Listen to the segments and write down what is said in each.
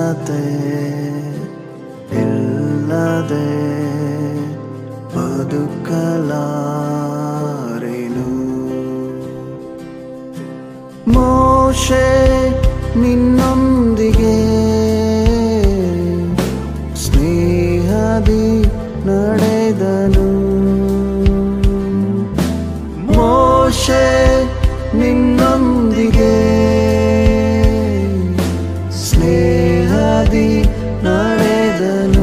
ಪ್ರಸನ್ನತೆ ಇಲ್ಲದೆ ಬದುಕಲಾರೆನು ಮೋಶೆ ನಿನ್ನೊಂದಿಗೆ ಸ್ನೇಹದಿ ನಡೆದನು ಮೋಶೆ ನಿನ್ನೊಂದಿಗೆ ಸ್ನೇಹದಿ ನಡೆದನು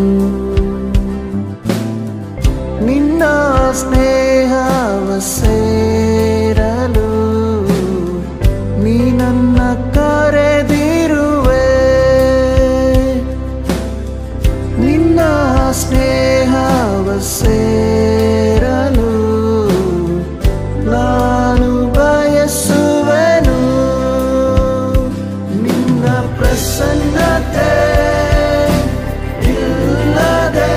ನಿನ್ನ ಸ್ನೇಹವ ಸೇರಲು ನೀ ನನ್ನ ಕರೆದಿರುವೆ ನಿನ್ನ ಸ್ನೇಹವ ಸೇರಲು ನಾನು ಬಯಸುವೆನು ನಿನ್ನ ಪ್ರಸನ್ನತೆ ಇಲ್ಲದೆ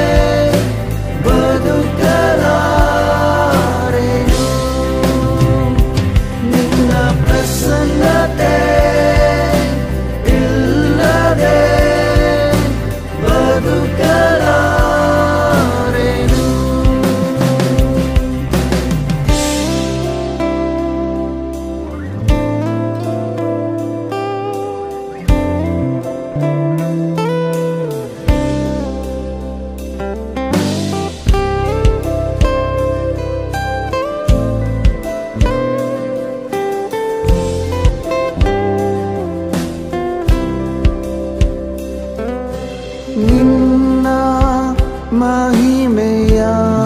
ಬದುಕಲಾರೆನು ನಿನ್ನ ಪ್ರಸನ್ನತೆ ಇಲ್ಲದೆ ಬದುಕಲಾರೆನು ನಿನ್ನ ಮಹಿಮೆಯ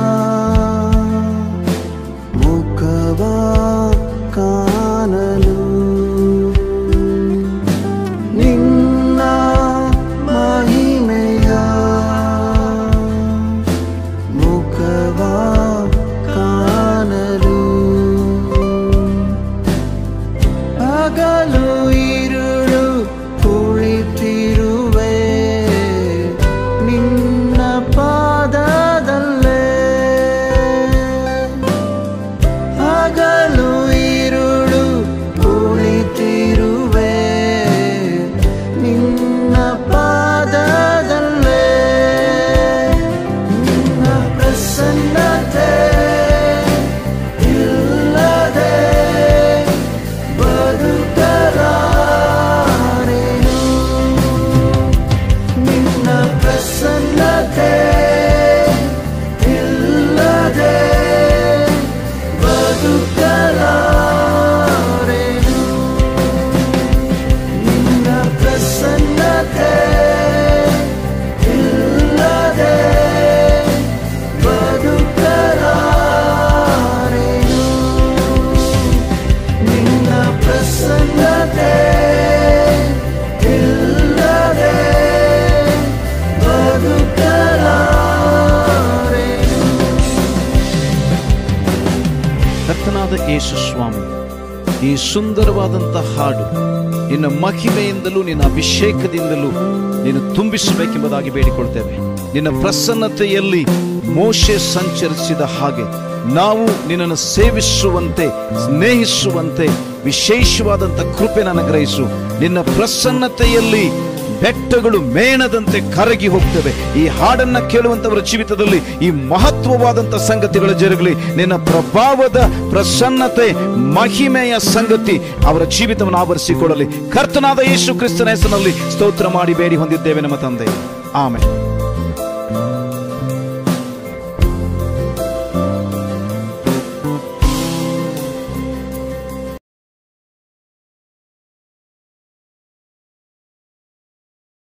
ಮುಖವ ಕಾಣಲು ನಿನ್ನ ಮಹಿಮೆಯ ಮುಖವ ಕಾಣಲು ಹಗಲು ಇರುಳು ಕುಳಿತಿರುವೆ ನಿನ್ನ ಪಾದದಲ್ಲೇ ಹಗಲು ಇರುಳು ಕುಳಿತಿರುವೆ ನಿನ್ನ ಪಾದದಲ್ಲೇ ನಿನ್ನ ಪ್ರಸನ್ನತೆ ಇಲ್ಲದೆ ಬದುಕಲಾರೆನು ನಿನ್ನ ಪ್ರಸನ್ನತೆ ಇಲ್ಲದೆ ಬದುಕಲಾರೆನು ನಿನ್ನ ಪ್ರಸನ್ನತೆ ಇಲ್ಲದೆ ಬದುಕಲಾರೆನು ನಿನ್ನ ಪ್ರಸನ್ನತೆ ಇಲ್ಲದೆ ಬದುಕಲಾರೆನು ಕರ್ತನಾದ ಯೇಸು ಸ್ವಾಮಿ ಈ ಸುಂದರವಾದಂಥ ಹಾಡು ನಿನ್ನ ಮಹಿಮೆಯಿಂದಲೂ ನಿನ್ನ ಅಭಿಷೇಕದಿಂದಲೂ ನೀನು ತುಂಬಿಸಬೇಕೆಂಬುದಾಗಿ ಬೇಡಿಕೊಳ್ತೇವೆ ನಿನ್ನ ಪ್ರಸನ್ನತೆಯಲ್ಲಿ ಮೋಶೆ ಸಂಚರಿಸಿದ ಹಾಗೆ ನಾವು ನಿನ್ನನ್ನು ಸೇವಿಸುವಂತೆ ಸ್ನೇಹಿಸುವಂತೆ ವಿಶೇಷವಾದಂಥ ಕೃಪೆ ಅನುಗ್ರಹಿಸು ನಿನ್ನ ಪ್ರಸನ್ನತೆಯಲ್ಲಿ ಬೆಟ್ಟಗಳು ಮೇಣದಂತೆ ಕರಗಿ ಹೋಗ್ತವೆ ಈ ಹಾಡನ್ನ ಕೇಳುವಂತವರ ಜೀವಿತದಲ್ಲಿ ಈ ಮಹತ್ವವಾದಂತ ಸಂಗತಿಗಳ ಜರುಗಲಿ ನಿನ್ನ ಪ್ರಭಾವದ ಪ್ರಸನ್ನತೆ ಮಹಿಮೆಯ ಸಂಗತಿ ಅವರ ಜೀವಿತವನ್ನು ಆವರಿಸಿಕೊಳ್ಳಲಿ ಕರ್ತನಾದ ಯೇಸು ಕ್ರಿಸ್ತನ ಹೆಸರಿನಲ್ಲಿ ಸ್ತೋತ್ರ ಮಾಡಿ ಬೇಡಿ ಹೊಂದಿದ್ದೇವೆ ನಮ್ಮ ತಂದೆ ಆಮೇಲೆ